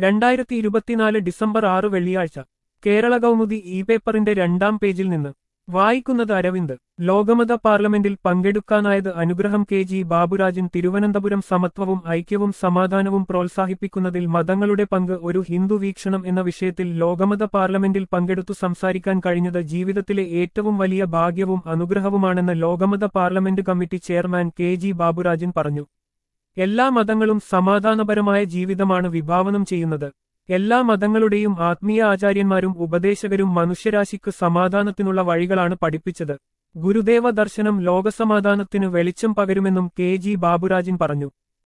രണ്ടായിരത്തി ഇരുപത്തിനാല് ഡിസംബർ ആറ് വെള്ളിയാഴ്ച കേരള കൗമുദി ഇ പേപ്പറിന്റെ രണ്ടാം പേജിൽ നിന്ന് വായിക്കുന്നത് അരവിന്ദ് ലോകമത പാർലമെന്റിൽ പങ്കെടുക്കാനായത് അനുഗ്രഹം കെ ജി ബാബുരാജൻ തിരുവനന്തപുരം സമത്വവും ഐക്യവും സമാധാനവും പ്രോത്സാഹിപ്പിക്കുന്നതിൽ മതങ്ങളുടെ പങ്ക് ഒരു ഹിന്ദു വീക്ഷണം എന്ന വിഷയത്തിൽ ലോകമത പാർലമെന്റിൽ പങ്കെടുത്തു സംസാരിക്കാൻ കഴിഞ്ഞത് ജീവിതത്തിലെ ഏറ്റവും വലിയ ഭാഗ്യവും അനുഗ്രഹവുമാണെന്ന് ലോകമത parliament committee chairman K G Baburajan പറഞ്ഞു എല്ലാ മതങ്ങളും സമാധാനപരമായ ജീവിതമാണ് വിഭാവനം ചെയ്യുന്നത് എല്ലാ മതങ്ങളുടെയും ആത്മീയ ആചാര്യന്മാരും ഉപദേശകരും മനുഷ്യരാശിക്ക് സമാധാനത്തിനുള്ള വഴികളാണ് പഠിപ്പിച്ചത് ഗുരുദേവ ദർശനം ലോകസമാധാനത്തിന് വെളിച്ചം പകരുമെന്നും കെ ജി ബാബുരാജൻ പറഞ്ഞു